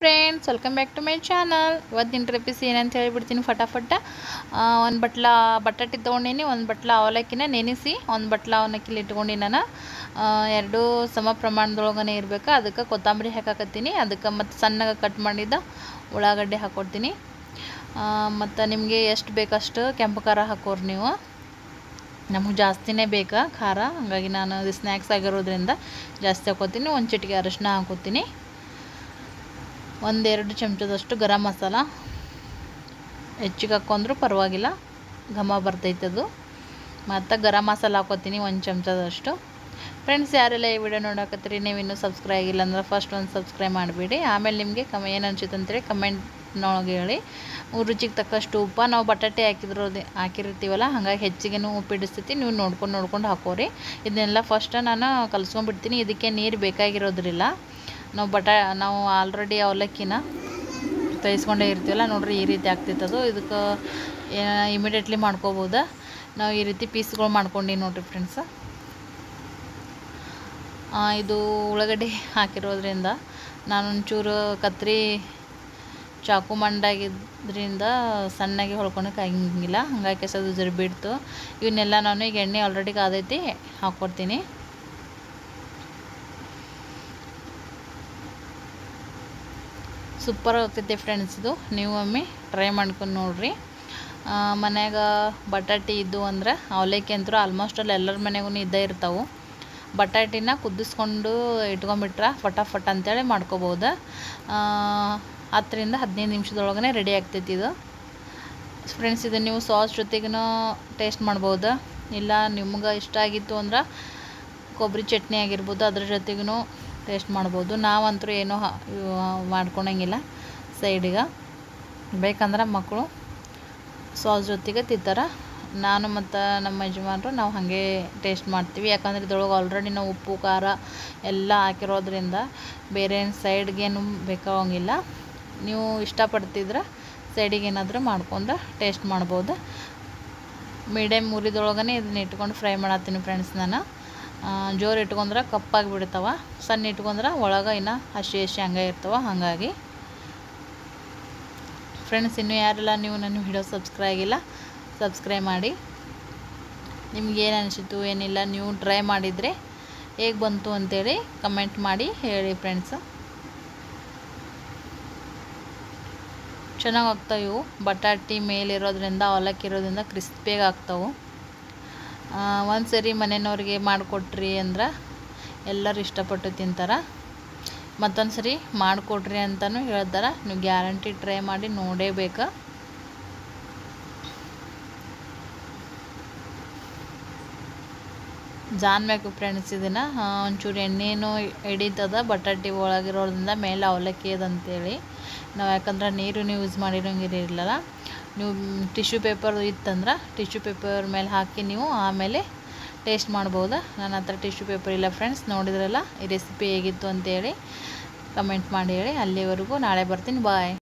friends welcome back to my channel ಇವತ್ತಿನ recipe ಏನಂತ ಹೇಳಿಬಿಡ್ತೀನಿ ಫಟಾಫಟ ಒಂದು ಬಟ್ಲ ಬಟಾಟೆ ತೊಗೊಂಡೀನಿ ಒಂದು ಬಟ್ಲ ಅವಲಕ್ಕಿನ ನೆನೆಸಿ ಒಂದು ಬಟ್ಲ ಅವಲಕ್ಕಿಲಿ ಇಟ್ಕೊಂಡು ನಾನು ಆ, ಎರಡೂ ಸಮ ಪ್ರಮಾಣದೊಳಗನೆ ಇರಬೇಕು ಅದಕ್ಕೆ ಕೊತ್ತಂಬರಿ ಹಾಕಾಕತ್ತೀನಿ ಅದಕ್ಕೆ ಮತ್ತು ಸಣ್ಣಗೆ ಕಟ್ ಮಾಡಿದ ಉಳ್ಳಾಗಡ್ಡೆ ಹಾಕ್ಕೊಡ್ತೀನಿ ಮತ್ತು ನಿಮಗೆ ಎಷ್ಟು ಬೇಕಷ್ಟು ಕೆಂಪು ಖಾರ ಹಾಕೋರಿ ನೀವು ನಮಗೆ ಜಾಸ್ತಿನೇ ಬೇಕಾ ಖಾರ ಹಾಗಾಗಿ ನಾನು ಅದು ಸ್ನ್ಯಾಕ್ಸ್ ಆಗಿರೋದ್ರಿಂದ ಜಾಸ್ತಿ ಹಾಕೋತೀನಿ ಒಂದು ಚಿಟಿಕೆ ಅರಿಶಿನ ಹಾಕೋತೀನಿ ಒಂದೆರಡು ಚಮಚದಷ್ಟು ಗರಂ ಮಸಾಲ ಹೆಚ್ಚಿಗೆ ಹಾಕ್ಕೊಂಡ್ರೂ ಪರವಾಗಿಲ್ಲ ಘಮ ಬರ್ತೈತೆ ಅದು ಮತ್ತು ಗರಂ ಮಸಾಲ ಹಾಕೋತೀನಿ ಒಂದು ಚಮಚದಷ್ಟು ಫ್ರೆಂಡ್ಸ್ ಯಾರೆಲ್ಲ ಈ ವಿಡಿಯೋ ನೋಡಕತ್ತೀರಿ ನೀವು ಇನ್ನೂ ಸಬ್ಸ್ಕ್ರೈಬ್ ಆಗಿಲ್ಲ ಅಂದ್ರೆ ಫಸ್ಟ್ ಒಂದು ಸಬ್ಸ್ಕ್ರೈಬ್ ಮಾಡಿಬಿಡಿ ಆಮೇಲೆ ನಿಮಗೆ ಕಮ ಏನು ಅನ್ಸುತ್ತೆ ಅಂತೇಳಿ ಕಮೆಂಟ್ನೊಳಗೆ ಹೇಳಿ ರುಚಿಗೆ ತಕ್ಕಷ್ಟು ಉಪ್ಪು ನಾವು ಬಟಾಟೆ ಹಾಕಿದ್ರು ಹಾಕಿರ್ತೀವಲ್ಲ ಹಾಗಾಗಿ ಹೆಚ್ಚಿಗೆನೂ ಉಪ್ಪು ಹಿಡಿಸ್ತೈತಿ ನೀವು ನೋಡ್ಕೊಂಡು ನೋಡ್ಕೊಂಡು ಹಾಕೋರಿ ಇದನ್ನೆಲ್ಲ ಫಸ್ಟ್ ನಾನು ಕಲ್ಸ್ಕೊಂಡ್ಬಿಡ್ತೀನಿ ಇದಕ್ಕೆ ನೀರು ಬೇಕಾಗಿರೋದ್ರಿಲ್ಲ ನಾವು ಬಟಾ ನಾವು ಆಲ್ರೆಡಿ ಅವಲಕ್ಕಿನ ತಯಿಸ್ಕೊಂಡೇ ಇರ್ತೀವಲ್ಲ ನೋಡ್ರಿ ಈ ರೀತಿ ಆಗ್ತೈತೆ ಅದು ಇದಕ್ಕೆ ಇಮಿಡಿಯೇಟ್ಲಿ ಮಾಡ್ಕೋಬೋದ ನಾವು ಈ ರೀತಿ ಪೀಸ್ಗಳು ಮಾಡ್ಕೊಂಡು ನೋಡ್ರಿ ಫ್ರೆಂಡ್ಸ್ ಇದು ಉಳ್ಳಾಗಡ್ಡಿ ಹಾಕಿರೋದ್ರಿಂದ ನಾನೊಂಚೂರು ಕತ್ರಿ ಚಾಕು ಮಂಡಾಗಿದ್ದರಿಂದ ಸಣ್ಣಗೆ ಹೊಳ್ಕೊಳಕ್ಕೆ ಆಗಂಗಿಲ್ಲ ಹಂಗಾಗಿ ಕೆಸದು ಜರಿ ಬಿಡ್ತು ಇವನ್ನೆಲ್ಲ ನಾನು ಈಗ ಎಣ್ಣೆ ಆಲ್ರೆಡಿ ಕಾದೈತಿ ಹಾಕ್ಕೊಡ್ತೀನಿ ಸೂಪರ್ ಆಗ್ತೈತಿ ಫ್ರೆಂಡ್ಸ್ ಇದು ನೀವು ಒಮ್ಮೆ ಟ್ರೈ ಮಾಡ್ಕೊಂಡು ನೋಡ್ರಿ ಮನ್ಯಾಗ ಬಟಾಟಿ ಇದ್ದು ಅಂದ್ರೆ ಅವಲಕ್ಕಿ ಅಂತೂ ಆಲ್ಮೋಸ್ಟ್ ಅಲ್ಲಿ ಎಲ್ಲರ ಮನೆಗೂ ಇದ್ದೇ ಇರ್ತಾವೆ ಬಟಾಟಿನ ಕುದಿಸ್ಕೊಂಡು ಇಟ್ಕೊಂಬಿಟ್ರೆ ಫಟಾಫಟ್ ಅಂತೇಳಿ ಮಾಡ್ಕೋಬೋದು ಹತ್ತರಿಂದ ಹದಿನೈದು ನಿಮಿಷದೊಳಗನೆ ರೆಡಿ ಆಗ್ತೈತಿ ಇದು ಫ್ರೆಂಡ್ಸ್ ಇದು ನೀವು ಸಾಸ್ ಜೊತೆಗೂ ಟೇಸ್ಟ್ ಮಾಡ್ಬೋದು ಇಲ್ಲ ನಿಮ್ಗೆ ಇಷ್ಟ ಆಗಿತ್ತು ಅಂದ್ರೆ ಕೊಬ್ಬರಿ ಚಟ್ನಿ ಆಗಿರ್ಬೋದು ಅದ್ರ ಜೊತೆಗೂ ಟೇಸ್ಟ್ ಮಾಡ್ಬೋದು ನಾವಂತರೂ ಏನೂ ಮಾಡ್ಕೊಳಂಗಿಲ್ಲ ಸೈಡಿಗೆ ಬೇಕಂದ್ರೆ ಮಕ್ಕಳು ಸಾಸ್ ಜೊತೆಗೆ ತಿಂತಾರೆ ನಾನು ಮತ್ತು ನಮ್ಮ ಯಜಮಾನ್ರು ನಾವು ಹಾಗೆ ಟೇಸ್ಟ್ ಮಾಡ್ತೀವಿ ಯಾಕಂದ್ರೆ ಇದ್ರೊಳಗೆ ಆಲ್ರೆಡಿ ನಾವು ಉಪ್ಪು ಖಾರ ಎಲ್ಲ ಹಾಕಿರೋದ್ರಿಂದ ಬೇರೆ ಸೈಡ್ಗೇನು ಬೇಕಾಗಂಗಿಲ್ಲ ನೀವು ಇಷ್ಟಪಡ್ತಿದ್ರೆ ಸೈಡಿಗೆ ಏನಾದರೂ ಮಾಡ್ಕೊಂಡು ಟೇಸ್ಟ್ ಮಾಡ್ಬೋದು ಮೀಡಿಯಮ್ ಉರಿದೊಳಗನೆ ಇದನ್ನ ಇಟ್ಕೊಂಡು ಫ್ರೈ ಮಾಡತ್ತೀನಿ ಫ್ರೆಂಡ್ಸ್ ನಾನು ಜೋರು ಇಟ್ಕೊಂಡ್ರೆ ಕಪ್ಪಾಗಿ ಬಿಡ್ತಾವ ಸಣ್ಣ ಇಟ್ಕೊಂಡ್ರೆ ಒಳಗೆ ಇನ್ನು ಹಸಿ ಹಸಿ ಹಂಗೆ ಇರ್ತಾವ ಹಾಗಾಗಿ ಫ್ರೆಂಡ್ಸ್ ಇನ್ನೂ ಯಾರೆಲ್ಲ ನೀವು ನನ್ನ ವಿಡಿಯೋ ಸಬ್ಸ್ಕ್ರೈಬ್ ಆಗಿಲ್ಲ ಸಬ್ಸ್ಕ್ರೈಬ್ ಮಾಡಿ ನಿಮ್ಗೆ ಏನು ಅನಿಸಿತು ಏನಿಲ್ಲ ನೀವು ಟ್ರೈ ಮಾಡಿದರೆ ಹೇಗೆ ಬಂತು ಅಂತೇಳಿ ಕಮೆಂಟ್ ಮಾಡಿ ಹೇಳಿ ಫ್ರೆಂಡ್ಸು ಚೆನ್ನಾಗಿ ಆಗ್ತಾವೆ ಇವು ಬಟಾಟಿ ಮೇಲಿರೋದ್ರಿಂದ ಅವಲಕ್ಕಿ ಇರೋದ್ರಿಂದ ಕ್ರಿಸ್ಪಿಯಾಗಿ ಆಗ್ತಾವೆ ಒಂದು ಸರಿ ಮನೆಯವ್ರಿಗೆ ಮಾಡಿಕೊಟ್ರಿ ಅಂದ್ರೆ ಎಲ್ಲರೂ ಇಷ್ಟಪಟ್ಟು ತಿಂತಾರೆ ಮತ್ತೊಂದು ಸರಿ ಮಾಡಿಕೊಡ್ರಿ ಅಂತಲೂ ಹೇಳ್ತಾರೆ ನೀವು ಗ್ಯಾರಂಟಿ ಟ್ರೈ ಮಾಡಿ ನೋಡೇಬೇಕು ಜಾನ್ಬೇಕು ಫ್ರೆಂಡ್ಸ್ ಇದನ್ನು ಒಂಚೂರು ಎಣ್ಣೆನೂ ಹಿಡಿತದ ಬಟಾಟಿ ಒಳಗಿರೋದ್ರಿಂದ ಮೇಲೆ ಅವಲಕ್ಕಿ ಅದಂತೇಳಿ ನಾವು ಯಾಕಂದ್ರೆ ನೀರು ಯೂಸ್ ಮಾಡಿರೋಂಗಿರಲಿಲ್ಲ ನೀವು ಟಿಶ್ಯೂ ಪೇಪರ್ ಇತ್ತಂದ್ರೆ ಟಿಶ್ಯೂ ಪೇಪರ್ ಮೇಲೆ ಹಾಕಿ ನೀವು ಆಮೇಲೆ ಟೇಸ್ಟ್ ಮಾಡ್ಬೋದು ನನ್ನ ಹತ್ರ ಟಿಶ್ಯೂ ಪೇಪರ್ ಇಲ್ಲ ಫ್ರೆಂಡ್ಸ್ ನೋಡಿದ್ರಲ್ಲ ಈ ರೆಸಿಪಿ ಹೇಗಿತ್ತು ಅಂತೇಳಿ ಕಮೆಂಟ್ ಮಾಡಿ ಹೇಳಿ ಅಲ್ಲಿವರೆಗೂ ನಾಳೆ ಬರ್ತೀನಿ ಬಾಯ್